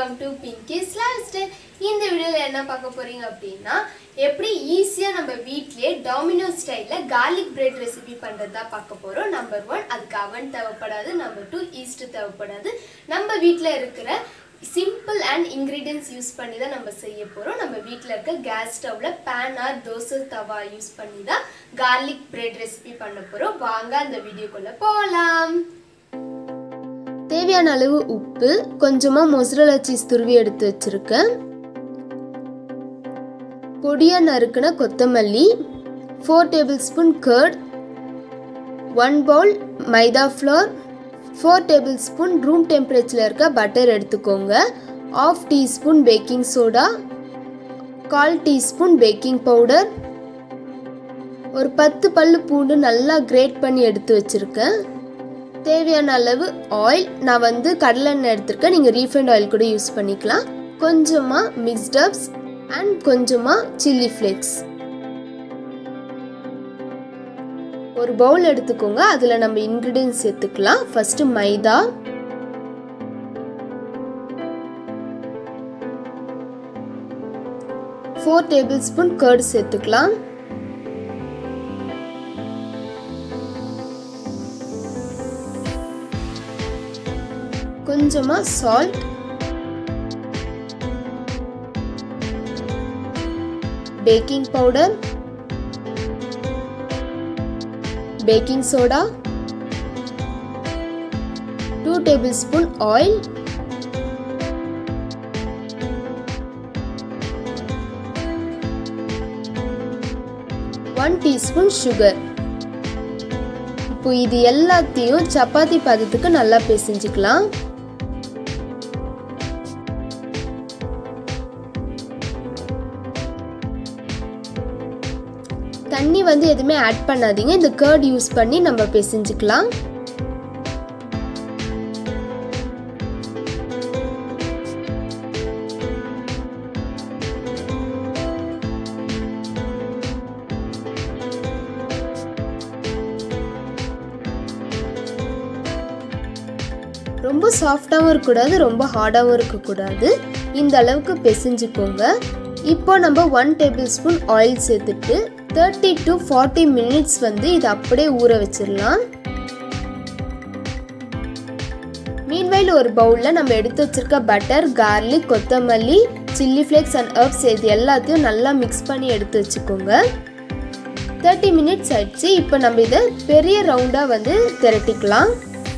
welcome to Pinky's lifestyle இந்த வீடியோவில் என்ன பார்க்க போறீங்க அப்படின்னா எப்படி ஈஸியாக நம்ம வீட்லயே டாமினோ ஸ்டைலில் garlic பிரெட் ரெசிபி பண்ணுறது தான் பார்க்க போகிறோம் நம்பர் ஒன் அதுக்கு அவன் தேவைப்படாது நம்பர் டூ ஈஸ்ட் தேவைப்படாது நம்ம வீட்டில் இருக்கிற சிம்பிள் அண்ட் இன்க்ரீடியன்ஸ் யூஸ் பண்ணி தான் நம்ம செய்ய போகிறோம் நம்ம வீட்டில் இருக்க கேஸ் ஸ்டவ்வில் பேன் ஆர் தோசை தவா யூஸ் பண்ணி தான் garlic பிரெட் ரெசிபி பண்ண போகிறோம் வாங்க அந்த வீடியோக்குள்ளே போகலாம் தேவையான அளவு உப்பு கொஞ்சமாக மொசரலா சீஸ் துருவி எடுத்து வச்சுருக்கேன் பொடியாக நறுக்கின கொத்தமல்லி four tablespoon curd one bowl maida flour four tablespoon room டெம்பரேச்சரில் இருக்க பட்டர் எடுத்துக்கோங்க ஆஃப் டீஸ்பூன் பேக்கிங் சோடா கால் டீஸ்பூன் பேக்கிங் பவுடர் ஒரு பத்து பல்லு பூண்டு நல்லா கிரேட் பண்ணி எடுத்து வச்சுருக்கேன் தேவையான அளவு ஆயில் நான் வந்து கடலெண்ணெய் எடுத்திருக்கேன் நீங்கள் ரீஃபைண்ட் ஆயில் கூட யூஸ் பண்ணிக்கலாம் கொஞ்சமாக மிக்ஸ்டப்ஸ் அண்ட் கொஞ்சமாக சில்லி ஃப்ளேக்ஸ் ஒரு பவுல் எடுத்துக்கோங்க அதில் நம்ம இன்க்ரீடியன்ஸ் சேர்த்துக்கலாம் first maida four tablespoon curd சேர்த்துக்கலாம் கொஞ்சமா salt baking powder baking soda two tablespoon oil one teaspoon sugar இப்போ இது எல்லாத்தையும் சப்பாத்தி பதத்துக்கு நல்லா பிசைஞ்சுக்கலாம் தண்ணி வந்து எதுவுமே ஆட் பண்ணாதீங்க இந்த கர்ட் யூஸ் பண்ணி நம்ம பிசைஞ்சுக்கலாம் ரொம்ப சாஃப்டாகவும் இருக்கக்கூடாது ரொம்ப ஹார்டாகவும் இருக்கக்கூடாது இந்த அளவுக்கு பிசைஞ்சுக்கோங்க இப்போ நம்ம ஒன் டேபிள் ஸ்பூன் ஆயில் சேர்த்துட்டு தேர்ட்டி டு ஃபார்ட்டி மினிட்ஸ் வந்து இதை அப்படியே ஊற வச்சிடலாம் மீன்வைல் ஒரு பவுலில் நம்ம எடுத்து வச்சிருக்க பட்டர் கார்லிக் கொத்தமல்லி சில்லி ஃப்ளேக்ஸ் அண்ட் ஹர்ப்ஸ் இது எல்லாத்தையும் நல்லா மிக்ஸ் பண்ணி எடுத்து வச்சுக்கோங்க தேர்ட்டி மினிட்ஸ் ஆயிடுச்சு இப்போ நம்ம இதை பெரிய ரவுண்டாக வந்து திரட்டிக்கலாம்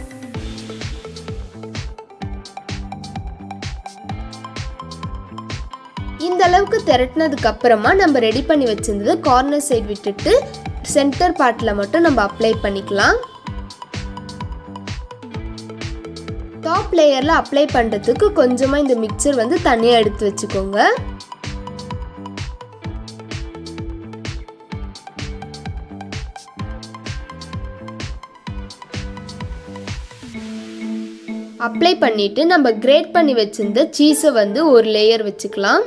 இந்த அளவுக்கு திரட்டினதுக்கு அப்புறமா நம்ம ரெடி பண்ணி வச்சிருந்தது கார்னர் சைடு விட்டுட்டு சென்டர் பார்ட்டில் மட்டும் நம்ம அப்ளை பண்ணிக்கலாம் டாப் லேயரில் அப்ளை பண்ணுறதுக்கு கொஞ்சமாக இந்த மிக்சர் வந்து தனியாக எடுத்து வச்சுக்கோங்க அப்ளை பண்ணிட்டு நம்ம கிரேட் பண்ணி வச்சிருந்த சீஸை வந்து ஒரு லேயர் வச்சுக்கலாம்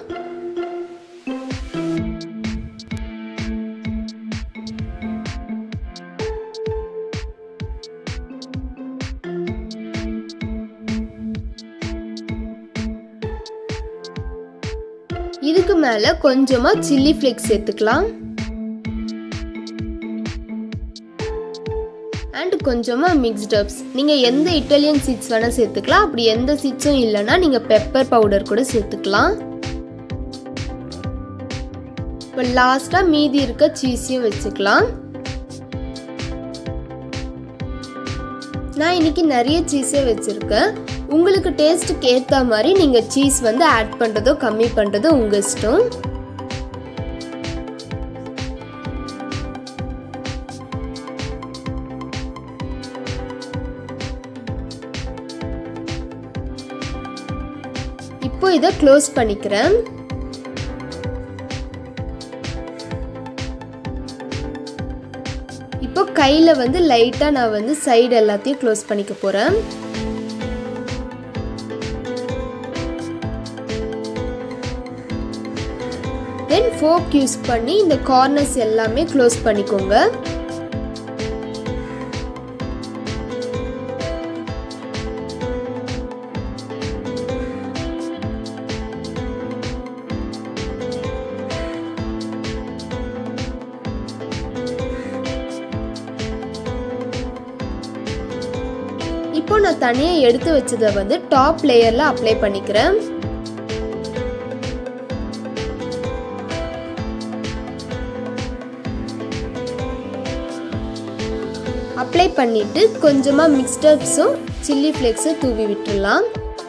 இதுக்கு மேல கொஞ்சமா சில்லி ஃப்ளேக்ஸ் சேர்த்துக்கலாம் அண்ட் கொஞ்சமாக மிக்ஸ்டப்ஸ் நீங்கள் எந்த இட்டாலியன் சீட்ஸ் வேணால் சேர்த்துக்கலாம் அப்படி எந்த சீட்ஸும் இல்லைன்னா நீங்கள் பெப்பர் பவுடர் கூட சேர்த்துக்கலாம் இப்போ லாஸ்ட்டாக மீதி இருக்க சீஸையும் வச்சுக்கலாம் நான் இன்னைக்கு நிறைய சீஸே வச்சுருக்கேன் உங்களுக்கு டேஸ்ட்டுக்கு ஏற்ற மாதிரி நீங்கள் சீஸ் வந்து ஆட் பண்ணுறதோ கம்மி பண்ணுறதோ உங்கள் இஷ்டம் இப்போ இதை க்ளோஸ் பண்ணிக்கிறேன் இப்போ கையில் வந்து லைட்டாக நான் வந்து சைடு எல்லாத்தையும் க்ளோஸ் பண்ணிக்க போகிறேன் தென் ஃபோக் யூஸ் பண்ணி இந்த கார்னர்ஸ் எல்லாமே க்ளோஸ் பண்ணிக்கோங்க இப்போ நான் தனியாக எடுத்து வச்சதை வந்து டாப் லேயரில் அப்ளை பண்ணிக்கிறேன் அப்ளை பண்ணிட்டு கொஞ்சமாக மிக்ஸ்டப்ஸும் சில்லி ஃப்ளேக்ஸும் தூவி விட்டுடலாம்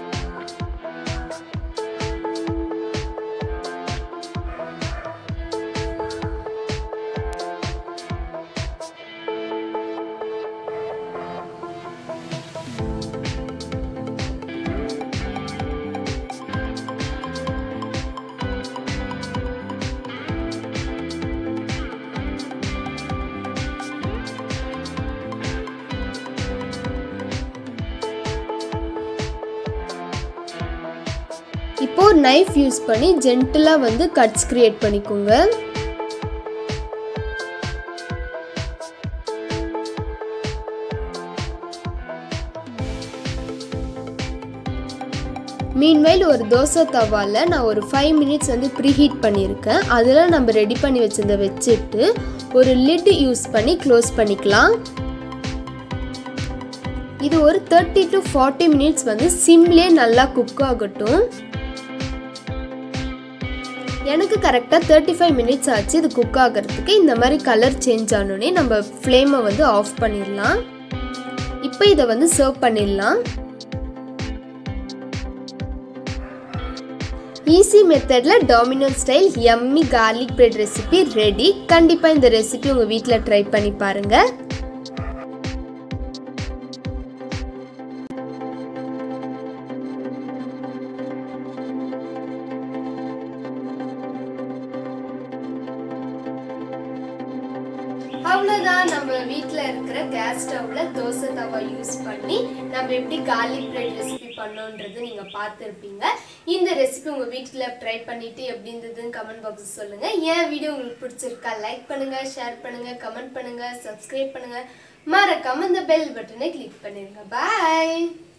இப்போ ஒரு நைஃப் யூஸ் பண்ணி ஜென்டலாக வந்து கட்ஸ் கிரியேட் பண்ணிக்கோங்க மீன்வைல் ஒரு தோசை தவாவில் நான் ஒரு ஃபைவ் மினிட்ஸ் வந்து ப்ரீஹீட் பண்ணியிருக்கேன் அதில் நம்ம ரெடி பண்ணி வச்சதை வச்சுட்டு ஒரு லிட் யூஸ் பண்ணி க்ளோஸ் பண்ணிக்கலாம் இது ஒரு தேர்ட்டி டு ஃபார்ட்டி மினிட்ஸ் வந்து சிம்லேயே நல்லா குக் ஆகட்டும் எனக்கு கரெக்டாக தேர்ட்டி ஃபைவ் மினிட்ஸ் ஆச்சு இது குக் ஆகிறதுக்கு இந்த மாதிரி கலர் சேஞ்ச் ஆனோடனே நம்ம ஃப்ளேமை வந்து ஆஃப் பண்ணிடலாம் இப்போ இதை வந்து சர்வ் பண்ணிடலாம் ஈஸி மெத்தடில் டாமினோ ஸ்டைல் எம்மி கார்லிக் பிரெட் ரெசிபி ரெடி கண்டிப்பாக இந்த ரெசிபி உங்கள் வீட்டில் ட்ரை பண்ணி பாருங்கள் அவ்வளோதான் நம்ம வீட்டில் இருக்கிற கேஸ் ஸ்டவ்வில் தோசை தவா யூஸ் பண்ணி நம்ம எப்படி கார்லிக் பிரெட் ரெசிபி பண்ணோன்றது நீங்கள் பார்த்துருப்பீங்க இந்த ரெசிபி உங்கள் வீட்டில் ட்ரை பண்ணிவிட்டு எப்படி இருந்ததுன்னு கமெண்ட் பாக்ஸில் சொல்லுங்கள் ஏன் வீடியோ உங்களுக்கு பிடிச்சிருக்கா லைக் பண்ணுங்கள் ஷேர் பண்ணுங்கள் கமெண்ட் பண்ணுங்கள் சப்ஸ்கிரைப் பண்ணுங்கள் மறக்காம இந்த பெல் பட்டனை கிளிக் பண்ணிடுங்க பாய்